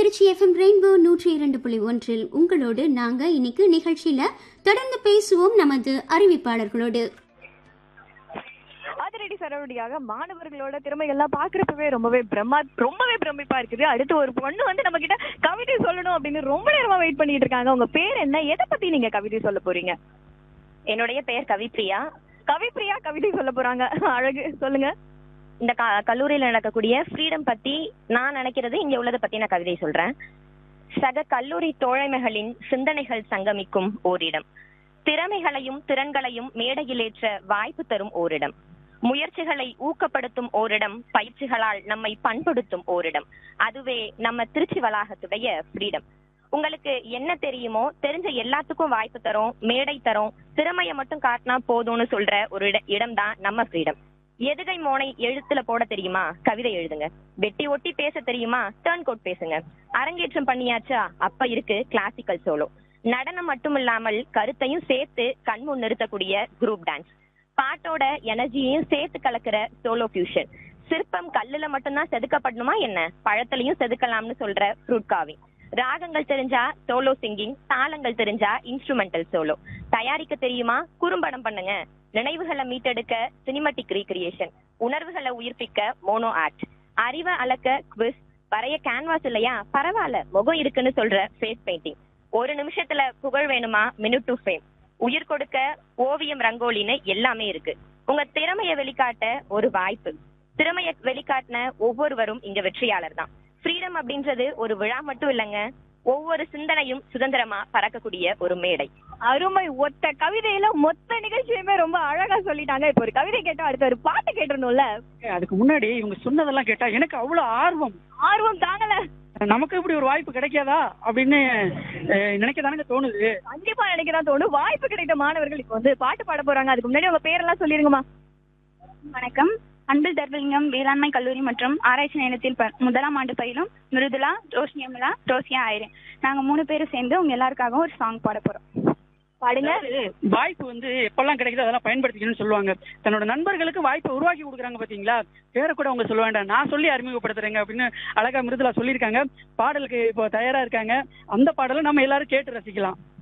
Trichy FM rainbow நூற்றி இரண்டு புள்ளி ஒன்றில் உங்களோடு நாங்க இன்னைக்கு நிகழ்ச்சியில தொடர்ந்து பேசுவோம் நமது அறிவிப்பாளர்களோடு அதிரடி சரவடியாக மாணவர்களோட திறமைகள்லாம் பாக்குறப்பவே ரொம்பவே பிரம்மா ரொம்பவே பிரமிப்பா இருக்குது அடுத்து ஒரு பொண்ணு வந்து நம்ம கிட்ட கவிதை சொல்லணும் அப்படின்னு ரொம்ப நேரமா வெயிட் பண்ணிட்டு இருக்காங்க உங்க பேர் என்ன எதை பத்தி நீங்க கவிதை சொல்ல போறீங்க என்னுடைய பெயர் கவிப்ரியா கவிப்பிரியா கவிதை சொல்ல போறாங்க அழகு சொல்லுங்க இந்த க- கல்லூரியில நடக்கக்கூடிய ஃப்ரீடம் பத்தி நான் நினைக்கிறது இங்க உள்ளதை பத்தி நான் கவிதை சொல்றேன் சக கல்லூரி தோழமைகளின் சிந்தனைகள் சங்கமிக்கும் ஓரிடம் திறமைகளையும் திறன்களையும் மேடையிலேற்ற வாய்ப்பு தரும் ஓரிடம் முயற்சிகளை ஊக்கப்படுத்தும் ஓரிடம் பயிற்சிகளால் நம்மை பண்படுத்தும் ஓரிடம் அதுவே நம்ம திருச்சி வளாகத்துடைய ஃப்ரீடம் உங்களுக்கு என்ன தெரியுமோ தெரிஞ்ச எல்லாத்துக்கும் வாய்ப்பு தரோம் மேடை தரோம் திறமைய மட்டும் காட்டினா போதும்னு சொல்ற ஒரு இடம் தான் நம்ம ஃப்ரீடம் எதுகை மோனை எழுத்துல போட தெரியுமா கவிதை எழுதுங்க வெட்டி ஒட்டி பேச தெரியுமா டர்ன் கோட் பேசுங்க அரங்கேற்றம் பண்ணியாச்சா அப்ப இருக்கு கிளாசிக்கல் சோலோ நடனம் மட்டும் இல்லாமல் கருத்தையும் சேர்த்து கண்முன் நிறுத்தக்கூடிய குரூப் டான்ஸ் பாட்டோட எனர்ஜியையும் சேர்த்து கலக்கிற சோலோ ஃபியூஷன் சிற்பம் கல்லுல மட்டும்தான் செதுக்கப்படணுமா என்ன பழத்திலையும் செதுக்கலாம்னு சொல்ற ஃப்ரூட் காவிங் ராகங்கள் தெரிஞ்சா சோலோ சிங்கிங் தாளங்கள் தெரிஞ்சா இன்ஸ்ட்ருமெண்டல் சோலோ தயாரிக்க தெரியுமா குறும்படம் பண்ணுங்க நினைவுகளை மீட்டெடுக்க சினிமாட்டிக் ரீக்ரியேஷன் உணர்வுகளை உயிர்ப்பிக்க மோனோ ஆக்ட் அறிவை அளக்க குவிஸ் வரைய கேன்வாஸ் இல்லையா பரவாயில்ல முகம் இருக்குன்னு சொல்ற ஃபேஸ் பெயிண்டிங் ஒரு நிமிஷத்துல புகழ் வேணுமா மினிட் டு ஃபேம் உயிர் கொடுக்க ஓவியம் ரங்கோலின்னு எல்லாமே இருக்கு உங்க திறமைய வெளிக்காட்ட ஒரு வாய்ப்பு திறமைய வெளிக்காட்டின ஒவ்வொருவரும் இங்க வெற்றியாளர் தான் ஃப்ரீடம் அப்படின்றது ஒரு விழா மட்டும் இல்லைங்க ஒவ்வொரு சிந்தனையும் சுதந்திரமா பறக்கக்கூடிய ஒரு மேடை அருமை ஒத்த கவிதையில மொத்த நிகழ்ச்சியுமே ரொம்ப அழகா சொல்லிட்டாங்க இப்ப ஒரு கவிதை கேட்டா அடுத்து ஒரு பாட்டு கேட்டுறணும்ல அதுக்கு முன்னாடி இவங்க சொன்னதெல்லாம் கேட்டா எனக்கு அவ்வளவு ஆர்வம் ஆர்வம் தாங்கல நமக்கு இப்படி ஒரு வாய்ப்பு கிடைக்காதா அப்படின்னு அஹ், நினைக்கதானுங்க தோணுது கண்டிப்பா நினைக்கிறதான் தோணும் வாய்ப்பு கிடைத்த மாணவர்கள் இப்ப வந்து பாட்டு பாட போறாங்க அதுக்கு முன்னாடி உங்க பேரெல்லாம் சொல்லிருங்கம்மா வணக்கம் அன்பில் தர்மலிங்கம் வேளாண்மை கல்லூரி மற்றும் ஆராய்ச்சி நிலையத்தில் ப- முதலாம் ஆண்டு பயிலும் மிருதுலா ரோஷினியமலா ரோசியா ஆயிரேன் நாங்க மூணு பேரும் சேர்ந்து உங்க எல்லாருக்காகவும் ஒரு சாங் பாட போறோம் பாடுங்க அதாவது, வாய்ப்பு வந்து எப்பெல்லாம் கிடைக்குதோ அதெல்லாம் பயன்படுத்திக்கணும்னு சொல்லுவாங்க தன்னோட நண்பர்களுக்கு வாய்ப்பை உருவாக்கி கொடுக்குறாங்க பாத்தீங்களா பேரை கூட அவங்க சொல்ல வேண்டாம் நான் சொல்லி அறிமுகப்படுத்துறேங்க அப்படின்னு அழகா மிருதுலா சொல்லியிருக்காங்க பாடலுக்கு இப்போ தயாரா இருக்காங்க அந்த பாடலை நம்ம எல்லாரும் கேட்டு ரசிக்கலாம்